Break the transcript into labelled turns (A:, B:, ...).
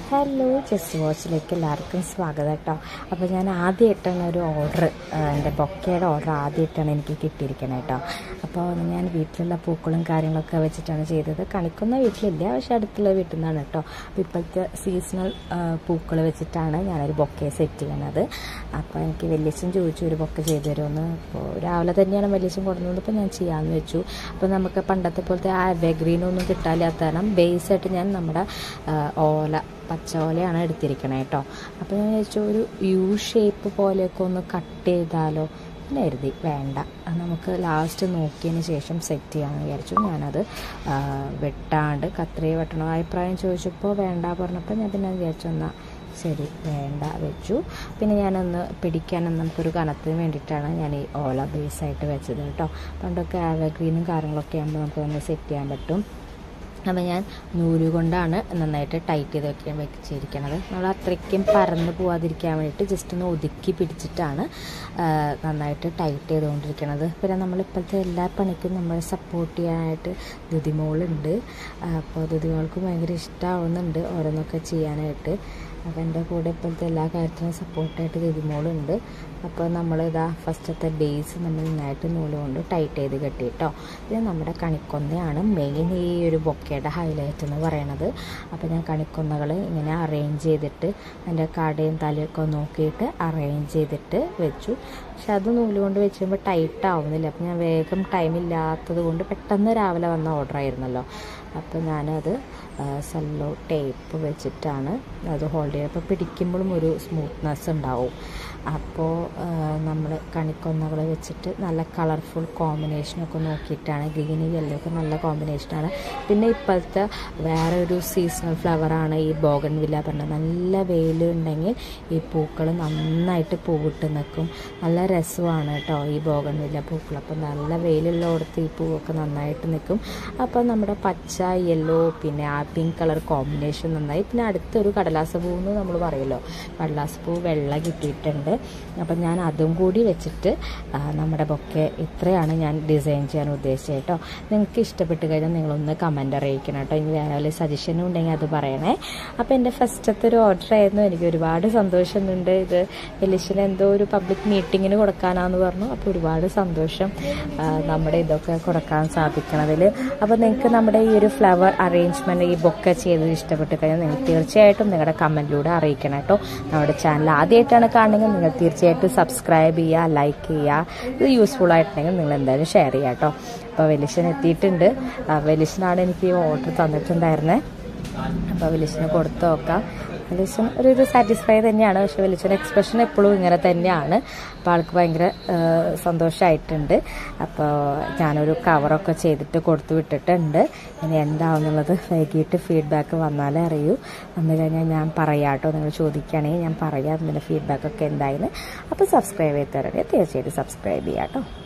A: hello just വാച്ചിലേക്ക് എല്ലാവർക്കും സ്വാഗതം കേട്ടോ അപ്പോൾ ഞാൻ ആദ്യമായിട്ടാണ് ഒരു ഓർഡർ എൻ്റെ ബൊക്കയുടെ ഓർഡർ ആദ്യമായിട്ടാണ് എനിക്ക് കിട്ടിയിരിക്കുന്നത് കേട്ടോ അപ്പോൾ ഞാൻ വീട്ടിലുള്ള പൂക്കളും കാര്യങ്ങളൊക്കെ വെച്ചിട്ടാണ് ചെയ്തത് കണിക്കുന്ന വീട്ടിലില്ല പക്ഷെ അടുത്തുള്ള വീട്ടിൽ നിന്നാണ് കേട്ടോ അപ്പോൾ ഇപ്പോഴത്തെ സീസണൽ പൂക്കൾ വെച്ചിട്ടാണ് ഞാനൊരു ബൊക്കെ സെറ്റ് ചെയ്യണത് അപ്പോൾ എനിക്ക് വലിയച്ഛൻ ചോദിച്ചു ഒരു ബൊക്കെ ചെയ്തു തരുമെന്ന് അപ്പോൾ രാവിലെ തന്നെയാണ് വലിയച്ഛൻ കൊടുക്കുന്നത് അപ്പോൾ ഞാൻ ചെയ്യാമെന്ന് വെച്ചു അപ്പോൾ നമുക്ക് പണ്ടത്തെ പോലത്തെ ആ എവർഗ്രീനൊന്നും കിട്ടാനില്ലാത്ത കാരണം ബേസായിട്ട് ഞാൻ നമ്മുടെ ആ, ഓല പച്ച ഓലയാണ് എടുത്തിരിക്കണേ കേട്ടോ അപ്പോൾ ഞാൻ വിചാരിച്ചു ഒരു യു ഷേപ്പ് പോലെയൊക്കെ ഒന്ന് കട്ട് ചെയ്താലോ എന്ന് കരുതി വേണ്ട അത് നമുക്ക് ലാസ്റ്റ് നോക്കിയതിന് ശേഷം സെറ്റ് ചെയ്യാമെന്ന് വിചാരിച്ചു ഞാനത് ആ, വെട്ടാണ്ട് കത്രിക വെട്ടണം അഭിപ്രായം ചോദിച്ചപ്പോൾ വേണ്ട പറഞ്ഞപ്പോൾ ഞാൻ പിന്നെ വിചാരിച്ചു എന്നാൽ ശരി വേണ്ട വെച്ചു പിന്നെ ഞാനൊന്ന് പിടിക്കാനൊന്ന് നമുക്കൊരു കനത്തിന് വേണ്ടിയിട്ടാണ് ഞാൻ ഈ ഓല ബേസായിട്ട് വെച്ചത് കേട്ടോ പണ്ടൊക്കെ ആവഗ്രീനും കാര്യങ്ങളൊക്കെ ആകുമ്പോൾ നമുക്കൊന്ന് സെറ്റ് ചെയ്യാൻ പറ്റും അപ്പോൾ ഞാൻ നൂല് കൊണ്ടാണ് നന്നായിട്ട് ടൈറ്റ് ചെയ്ത് വെക്കാൻ വെച്ചിരിക്കണത് നമ്മൾ അത്രയ്ക്കും പരന്ന് പോവാതിരിക്കാൻ വേണ്ടിയിട്ട് ജസ്റ്റ് ഒന്ന് ഒതുക്കി പിടിച്ചിട്ടാണ് ആ, നന്നായിട്ട് ടൈറ്റ് ചെയ്തുകൊണ്ടിരിക്കണത് പിന്നെ നമ്മളിപ്പോഴത്തെ എല്ലാ പണിക്കും നമ്മൾ സപ്പോർട്ട് ചെയ്യാനായിട്ട് ദുതിമോളുണ്ട് അപ്പോൾ ദുതിമോൾക്ക് ഭയങ്കര ഇഷ്ടമാവുന്നുണ്ട് ഓരോന്നൊക്കെ ചെയ്യാനായിട്ട് അപ്പോൾ എൻ്റെ കൂടെ ഇപ്പോഴത്തെ എല്ലാ കാര്യത്തിനും സപ്പോർട്ടായിട്ട് ദുതിമോളുണ്ട് അപ്പോൾ നമ്മളിതാ ഫസ്റ്റത്തെ ബേസ് നമ്മൾ നന്നായിട്ട് നൂല് കൊണ്ട് ടൈറ്റ് ചെയ്ത് കെട്ടി കേട്ടോ ഇത് നമ്മുടെ കണിക്കൊന്നയാണ് മെയിൻ ഈ ഒരു ബൊക്കയുടെ ഹൈലൈറ്റ് എന്ന് പറയണത് അപ്പോൾ ഞാൻ കണിക്കൊന്നകൾ ഇങ്ങനെ അറേഞ്ച് ചെയ്തിട്ട് അതിൻ്റെ കടയും തലയൊക്കെ നോക്കിയിട്ട് അറേഞ്ച് ചെയ്തിട്ട് വെച്ചു പക്ഷെ അത് നൂല് കൊണ്ട് വെച്ച് കഴിയുമ്പോൾ ടൈറ്റ് ആവുന്നില്ല അപ്പോൾ ഞാൻ വേഗം ടൈം ഇല്ലാത്തത് കൊണ്ട് പെട്ടെന്ന് രാവിലെ വന്ന ഓർഡർ ആയിരുന്നല്ലോ അപ്പോൾ ഞാനത് സല്ലോ ടേപ്പ് വെച്ചിട്ടാണ് അത് ഹോൾഡ് ചെയ്യുക അപ്പോൾ പിടിക്കുമ്പോഴും ഒരു സ്മൂത്ത്നെസ് ഉണ്ടാവും അപ്പോൾ നമ്മൾ കണിക്കൊന്നകൾ വെച്ചിട്ട് നല്ല കളർഫുൾ കോമ്പിനേഷനൊക്കെ നോക്കിയിട്ടാണ് ഗ്രീൻ യെല്ലോ ഒക്കെ നല്ല കോമ്പിനേഷനാണ് പിന്നെ ഇപ്പോഴത്തെ വേറെ ഒരു സീസണൽ ഫ്ലവറാണ് ഈ ബോഗൺ വില്ല പറഞ്ഞത് നല്ല വെയിൽ ഉണ്ടെങ്കിൽ ഈ പൂക്കൾ നന്നായിട്ട് പൂവിട്ട് നിൽക്കും നല്ല രസമാണ് കേട്ടോ ഈ ബോഗൺ വില്ല പൂക്കൾ അപ്പോൾ നല്ല വെയിലുള്ളിടത്ത് ഈ പൂവൊക്കെ നന്നായിട്ട് നിൽക്കും അപ്പോൾ നമ്മുടെ പച്ച യെല്ലോ പിന്നെ ആ പിങ്ക് കളർ കോമ്പിനേഷൻ നന്നായി പിന്നെ അടുത്തൊരു കടലാസ പൂ എന്ന് നമ്മൾ പറയുമല്ലോ കടലാസ പൂ വെള്ള കിട്ടിയിട്ടുണ്ട് അപ്പം ഞാൻ അതും കൂടി വെച്ചിട്ട് ആ, നമ്മുടെ ബൊക്കെ ഇത്രയാണ് ഞാൻ ഡിസൈൻ ചെയ്യാൻ ഉദ്ദേശിച്ചത് കേട്ടോ നിങ്ങൾക്ക് ഇഷ്ടപ്പെട്ട് കഴിഞ്ഞാൽ നിങ്ങളൊന്ന് കമൻ്റ് അറിയിക്കണം കേട്ടോ ഇനി വേറെ വല്ല സജഷനും ഉണ്ടെങ്കിൽ അത് പറയണേ അപ്പോൾ എൻ്റെ ഫസ്റ്റത്തെ ഒരു ഓർഡർ ആയിരുന്നു എനിക്ക് ഒരുപാട് സന്തോഷമുണ്ട് ഇത് എലിശന് എന്തോ ഒരു പബ്ലിക് മീറ്റിങ്ങിന് കൊടുക്കാനാന്ന് പറഞ്ഞു അപ്പോൾ ഒരുപാട് സന്തോഷം ആ, നമ്മുടെ ഇതൊക്കെ കൊടുക്കാൻ സാധിക്കണതിൽ അപ്പോൾ നിങ്ങൾക്ക് നമ്മുടെ ഈ ഒരു ഫ്ലവർ അറേഞ്ച്മെൻറ്റ് ഈ ബൊക്കെ ചെയ്തത് ഇഷ്ടപ്പെട്ട് കഴിഞ്ഞാൽ നിങ്ങൾ തീർച്ചയായിട്ടും നിങ്ങളുടെ കമൻറ്റിലൂടെ അറിയിക്കണം കേട്ടോ നമ്മുടെ ചാനൽ ആദ്യമായിട്ടാണ് കാണുന്നത് നിങ്ങൾ തീർച്ചയായിട്ടും സബ്സ്ക്രൈബ് ചെയ്യുക ലൈക്ക് ചെയ്യുക ഇത് യൂസ്ഫുൾ ആയിട്ടുണ്ടെങ്കിൽ നിങ്ങൾ എന്തായാലും ഷെയർ ചെയ്യുക കേട്ടോ അപ്പോൾ വെലിഷൻ എത്തിയിട്ടുണ്ട് ആ, വെലിഷനാണ് എനിക്ക് ഈ ഓർഡർ തന്നിട്ടുണ്ടായിരുന്നത് അപ്പോൾ വെലിഷന് കൊടുത്തു നോക്കാം വെലിച്ചൻ ഒരു ഇത് സാറ്റിസ്ഫൈ തന്നെയാണ് പക്ഷെ വെലിച്ചൻ്റെ എക്സ്പ്രഷൻ എപ്പോഴും ഇങ്ങനെ തന്നെയാണ് അപ്പോൾ ആൾക്ക് ഭയങ്കര സന്തോഷമായിട്ടുണ്ട് അപ്പോൾ ഞാനൊരു കവറൊക്കെ ചെയ്തിട്ട് കൊടുത്തു വിട്ടിട്ടുണ്ട് ഇനി എന്താവുന്നുള്ളത് വൈകിട്ട് ഫീഡ്ബാക്ക് വന്നാലേ അറിയൂ വന്നു കഴിഞ്ഞാൽ ഞാൻ പറയാം കേട്ടോ നിങ്ങൾ ചോദിക്കുകയാണെങ്കിൽ ഞാൻ പറയാം അതിൻ്റെ ഫീഡ്ബാക്കൊക്കെ എന്തായെന്ന് അപ്പോൾ സബ്സ്ക്രൈബ് ചെയ്ത് തരണേ തീർച്ചയായിട്ടും സബ്സ്ക്രൈബ് ചെയ്യാം കേട്ടോ